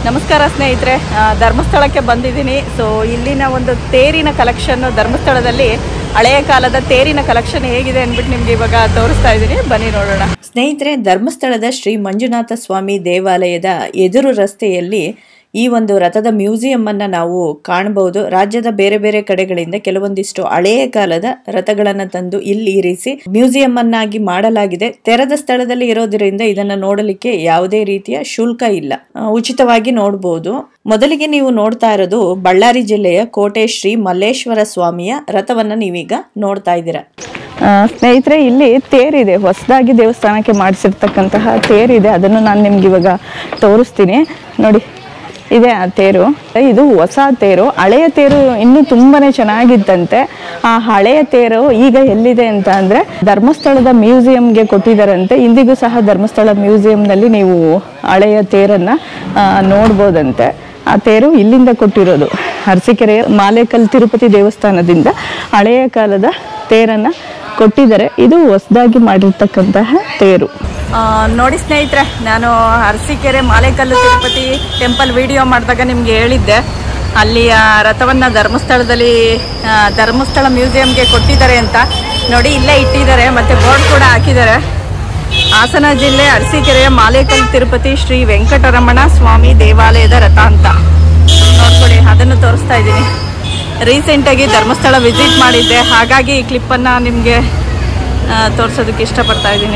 ನಮಸ್ಕಾರ ಸ್ನೇಹಿತರೆ ಆ, ಧರ್ಮಸ್ಥಳಕ್ಕೆ ಬಂದಿದ್ದೀನಿ ಸೊ ಇಲ್ಲಿನ ಒಂದು ತೇರಿನ ಕಲೆಕ್ಷನ್ ಧರ್ಮಸ್ಥಳದಲ್ಲಿ ಹಳೆಯ ಕಾಲದ ತೇರಿನ ಕಲೆಕ್ಷನ್ ಹೇಗಿದೆ ಅಂದ್ಬಿಟ್ಟು ನಿಮ್ಗೆ ಇವಾಗ ತೋರಿಸ್ತಾ ಇದ್ದೀನಿ ಬನ್ನಿ ನೋಡೋಣ ಸ್ನೇಹಿತರೆ ಧರ್ಮಸ್ಥಳದ ಶ್ರೀ ಮಂಜುನಾಥ ಸ್ವಾಮಿ ದೇವಾಲಯದ ಎದುರು ರಸ್ತೆಯಲ್ಲಿ ಈ ಒಂದು ರಥದ ಮ್ಯೂಸಿಯಂ ಅನ್ನ ನಾವು ಕಾಣಬಹುದು ರಾಜ್ಯದ ಬೇರೆ ಬೇರೆ ಕಡೆಗಳಿಂದ ಕೆಲವೊಂದಿಷ್ಟು ಹಳೆಯ ಕಾಲದ ರಥಗಳನ್ನ ತಂದು ಇಲ್ಲಿ ಇರಿಸಿ ಮ್ಯೂಸಿಯಂ ಅನ್ನಾಗಿ ಮಾಡಲಾಗಿದೆ ತೆರೆದ ಸ್ಥಳದಲ್ಲಿ ಇರೋದ್ರಿಂದ ಇದನ್ನ ನೋಡಲಿಕ್ಕೆ ಯಾವುದೇ ರೀತಿಯ ಶುಲ್ಕ ಇಲ್ಲ ಆ, ಉಚಿತವಾಗಿ ನೋಡಬಹುದು ಮೊದಲಿಗೆ ನೀವು ನೋಡ್ತಾ ಇರೋದು ಬಳ್ಳಾರಿ ಜಿಲ್ಲೆಯ ಕೋಟೆ ಶ್ರೀ ಮಲ್ಲೇಶ್ವರ ಸ್ವಾಮಿಯ ರಥವನ್ನ ನೀವೀಗ ನೋಡ್ತಾ ಇದ್ದೀರಾ ಸ್ನೇಹಿತರೆ ಇಲ್ಲಿ ತೇರಿದೆ ಹೊಸದಾಗಿ ದೇವಸ್ಥಾನಕ್ಕೆ ಮಾಡಿಸಿರ್ತಕ್ಕಂತಹ ತೇರಿದೆ ಅದನ್ನು ನಾನು ನಿಮ್ಗೆ ಇವಾಗ ತೋರಿಸ್ತೀನಿ ನೋಡಿ ಇದೆ ಆ ತೇರು ಇದು ಹೊಸ ತೇರು ಹಳೆಯ ತೇರು ಇನ್ನೂ ತುಂಬಾನೇ ಚೆನ್ನಾಗಿತ್ತಂತೆ ಆ ಹಳೆಯ ತೇರು ಈಗ ಎಲ್ಲಿದೆ ಅಂತ ಅಂದ್ರೆ ಧರ್ಮಸ್ಥಳದ ಮ್ಯೂಸಿಯಂಗೆ ಕೊಟ್ಟಿದ್ದಾರಂತೆ ಇಂದಿಗೂ ಸಹ ಧರ್ಮಸ್ಥಳ ಮ್ಯೂಸಿಯಂನಲ್ಲಿ ನೀವು ಹಳೆಯ ತೇರನ್ನ ಆ, ನೋಡ್ಬೋದಂತೆ ಆ ತೇರು ಇಲ್ಲಿಂದ ಕೊಟ್ಟಿರೋದು ಅರಸೀಕೆರೆಯ ಮಾಲೇಕಲ್ ತಿರುಪತಿ ದೇವಸ್ಥಾನದಿಂದ ಹಳೆಯ ಕಾಲದ ತೇರನ್ನ ಕೊಟ್ಟಿದ್ದಾರೆ ಇದು ಹೊಸದಾಗಿ ಮಾಡಿರ್ತಕ್ಕಂತಹ ತೇರು ನೋಡಿ ಸ್ನೇಹಿತರೆ ನಾನು ಅರಸೀಕೆರೆ ಮಾಲೇಕಲ್ಲು ತಿರುಪತಿ ಟೆಂಪಲ್ ವಿಡಿಯೋ ಮಾಡಿದಾಗ ನಿಮ್ಗೆ ಹೇಳಿದ್ದೆ ಅಲ್ಲಿ ಆ ರಥವನ್ನ ಧರ್ಮಸ್ಥಳದಲ್ಲಿ ಆ, ಧರ್ಮಸ್ಥಳ ಮ್ಯೂಸಿಯಂಗೆ ಕೊಟ್ಟಿದ್ದಾರೆ ಅಂತ ನೋಡಿ ಇಲ್ಲೇ ಇಟ್ಟಿದ್ದಾರೆ ಮತ್ತೆ ಬೋರ್ಡ್ ಕೂಡ ಹಾಕಿದ್ದಾರೆ ಹಾಸನ ಜಿಲ್ಲೆ ಅರಸೀಕೆರೆಯ ಮಾಲೇಕಲ್ ತಿರುಪತಿ ಶ್ರೀ ವೆಂಕಟರಮಣ ಸ್ವಾಮಿ ದೇವಾಲಯದ ರಥ ಅಂತ ನೋಡ್ಕೊಳ್ಳಿ ಅದನ್ನು ತೋರಿಸ್ತಾ ಇದ್ದೀನಿ ರೀಸೆಂಟಾಗಿ ಧರ್ಮಸ್ಥಳ ವಿಸಿಟ್ ಮಾಡಿದ್ದೆ ಹಾಗಾಗಿ ಈ ಕ್ಲಿಪ್ಪನ್ನು ನಿಮಗೆ ತೋರಿಸೋದಕ್ಕೆ ಇಷ್ಟಪಡ್ತಾ ಇದ್ದೀನಿ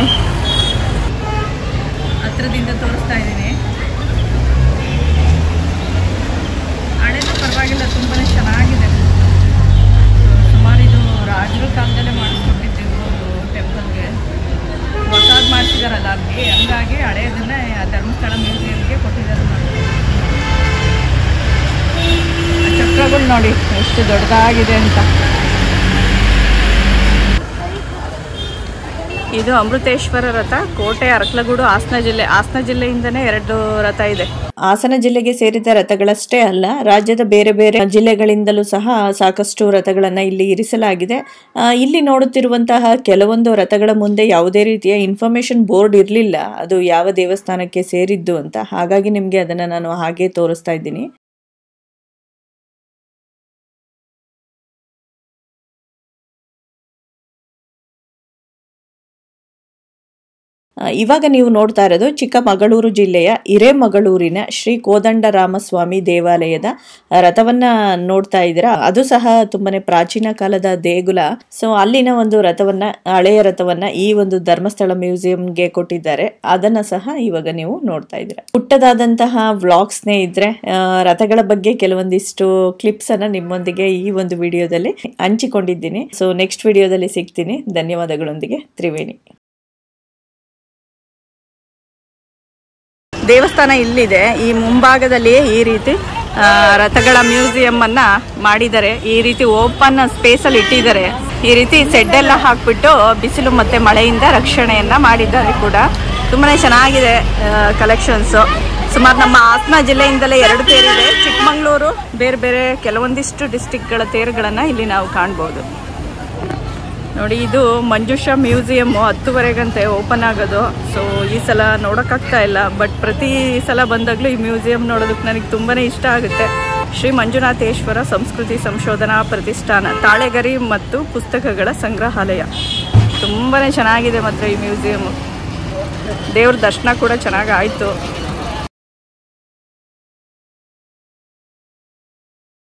ಹತ್ರದಿಂದ ತೋರಿಸ್ತಾ ಇದ್ದೀನಿ ಹಳೆದು ಪರವಾಗಿಲ್ಲ ತುಂಬಾ ಚೆನ್ನಾಗಿದೆ ಸುಮಾರು ಇದು ರಾಜರ ಕಾಲದಲ್ಲೇ ಮಾಡಿಸ್ಕೊಟ್ಟಿದ್ದು ಟೆಂಪಲ್ಗೆ ಹೊಸದು ಮಾಡಿಸಿದಾರಲ್ಲ ಅಲ್ಲಿ ಹಂಗಾಗಿ ಹಳೆಯದನ್ನೇ ಧರ್ಮಸ್ಥಳ ಮ್ಯೂಸಿಯಂಗೆ ಕೊಟ್ಟಿದ್ದಾರೆ ನೋಡಿ ಆ ಚಕ್ರಗಳು ನೋಡಿ ಎಷ್ಟು ದೊಡ್ಡದಾಗಿದೆ ಅಂತ ಇದು ಅಮೃತೇಶ್ವರ ರಥ ಕೋಟೆ ಅರಕಲಗೂಡು ಹಾಸನ ಜಿಲ್ಲೆ ಹಾಸನ ಜಿಲ್ಲೆಯಿಂದನೇ ಎರಡು ರಥ ಇದೆ ಹಾಸನ ಜಿಲ್ಲೆಗೆ ಸೇರಿದ ರಥಗಳಷ್ಟೇ ಅಲ್ಲ ರಾಜ್ಯದ ಬೇರೆ ಬೇರೆ ಜಿಲ್ಲೆಗಳಿಂದಲೂ ಸಹ ಸಾಕಷ್ಟು ರಥಗಳನ್ನ ಇಲ್ಲಿ ಇರಿಸಲಾಗಿದೆ ಆ, ಇಲ್ಲಿ ನೋಡುತ್ತಿರುವಂತಹ ಕೆಲವೊಂದು ರಥಗಳ ಮುಂದೆ ಯಾವುದೇ ರೀತಿಯ ಇನ್ಫಾರ್ಮೇಶನ್ ಬೋರ್ಡ್ ಇರಲಿಲ್ಲ ಅದು ಯಾವ ದೇವಸ್ಥಾನಕ್ಕೆ ಸೇರಿದ್ದು ಅಂತ ಹಾಗಾಗಿ ನಿಮಗೆ ಅದನ್ನ ನಾನು ಹಾಗೆ ತೋರಿಸ್ತಾ ಇದ್ದೀನಿ ಆ, ಇವಾಗ ನೀವು ನೋಡ್ತಾ ಇರೋದು ಚಿಕ್ಕಮಗಳೂರು ಜಿಲ್ಲೆಯ ಹಿರೇಮಗಳೂರಿನ ಶ್ರೀ ಕೋದಂಡರಾಮಸ್ವಾಮಿ ದೇವಾಲಯದ ರಥವನ್ನ ನೋಡ್ತಾ ಇದ್ದೀರಾ ಅದು ಸಹ ತುಂಬಾನೇ ಪ್ರಾಚೀನ ಕಾಲದ ದೇಗುಲ ಸೊ ಅಲ್ಲಿನ ಒಂದು ರಥವನ್ನ ಹಳೆಯ ರಥವನ್ನ ಈ ಒಂದು ಧರ್ಮಸ್ಥಳ ಮ್ಯೂಸಿಯಂಗೆ ಕೊಟ್ಟಿದ್ದಾರೆ ಅದನ್ನ ಸಹ ಇವಾಗ ನೀವು ನೋಡ್ತಾ ಇದ್ದೀರಾ ಪುಟ್ಟದಾದಂತಹ ವ್ಲಾಗ್ ಸ್ನೇಹಿತರೆ ಆ, ರಥಗಳ ಬಗ್ಗೆ ಕೆಲವೊಂದಿಷ್ಟು ಕ್ಲಿಪ್ಸ್ ಅನ್ನ ನಿಮ್ಮೊಂದಿಗೆ ಈ ಒಂದು ವಿಡಿಯೋದಲ್ಲಿ ಹಂಚಿಕೊಂಡಿದ್ದೀನಿ ಸೊ ನೆಕ್ಸ್ಟ್ ವಿಡಿಯೋದಲ್ಲಿ ಸಿಗ್ತೀನಿ ಧನ್ಯವಾದಗಳೊಂದಿಗೆ ತ್ರಿವೇಣಿ ದೇವಸ್ಥಾನ ಇಲ್ಲಿದೆ ಈ ಮುಂಭಾಗದಲ್ಲಿ ಈ ರೀತಿ ಆ, ರಥಗಳ ಮ್ಯೂಸಿಯಂ ಅನ್ನ ಮಾಡಿದ್ದಾರೆ ಈ ರೀತಿ ಓಪನ್ ಸ್ಪೇಸ್ ಅಲ್ಲಿ ಇಟ್ಟಿದ್ದಾರೆ ಈ ರೀತಿ ಸೆಡ್ ಎಲ್ಲ ಹಾಕ್ಬಿಟ್ಟು ಬಿಸಿಲು ಮತ್ತೆ ಮಳೆಯಿಂದ ರಕ್ಷಣೆಯನ್ನ ಮಾಡಿದ್ದಾರೆ ಕೂಡ ತುಂಬಾನೇ ಚೆನ್ನಾಗಿದೆ ಕಲೆಕ್ಷನ್ಸ್ ಸುಮಾರು ನಮ್ಮ ಹಾಸನ ಜಿಲ್ಲೆಯಿಂದಲೇ ಎರಡು ತೇರಿದೆ ಚಿಕ್ಕಮಂಗ್ಳೂರು ಬೇರೆ ಬೇರೆ ಕೆಲವೊಂದಿಷ್ಟು ಡಿಸ್ಟಿಕ್ಗಳ ತೇರುಗಳನ್ನ ಇಲ್ಲಿ ನಾವು ಕಾಣ್ಬೋದು ನೋಡಿ ಇದು ಮಂಜುಷಾ ಮ್ಯೂಸಿಯಂ ಹತ್ತುವರೆಗಂತೆ ಓಪನ್ ಆಗೋದು ಸೊ ಈ ಸಲ ನೋಡೋಕ್ಕಾಗ್ತಾ ಇಲ್ಲ ಬಟ್ ಪ್ರತಿ ಸಲ ಬಂದಾಗಲೂ ಈ ಮ್ಯೂಸಿಯಂ ನೋಡೋದಕ್ಕೆ ನನಗೆ ತುಂಬಾ ಇಷ್ಟ ಆಗುತ್ತೆ ಶ್ರೀ ಮಂಜುನಾಥೇಶ್ವರ ಸಂಸ್ಕೃತಿ ಸಂಶೋಧನಾ ಪ್ರತಿಷ್ಠಾನ ತಾಳೆಗರಿ ಮತ್ತು ಪುಸ್ತಕಗಳ ಸಂಗ್ರಹಾಲಯ ತುಂಬಾ ಚೆನ್ನಾಗಿದೆ ಮಾತ್ರ ಈ ಮ್ಯೂಸಿಯಂ ದೇವ್ರ ದರ್ಶನ ಕೂಡ ಚೆನ್ನಾಗಿ ಆಯಿತು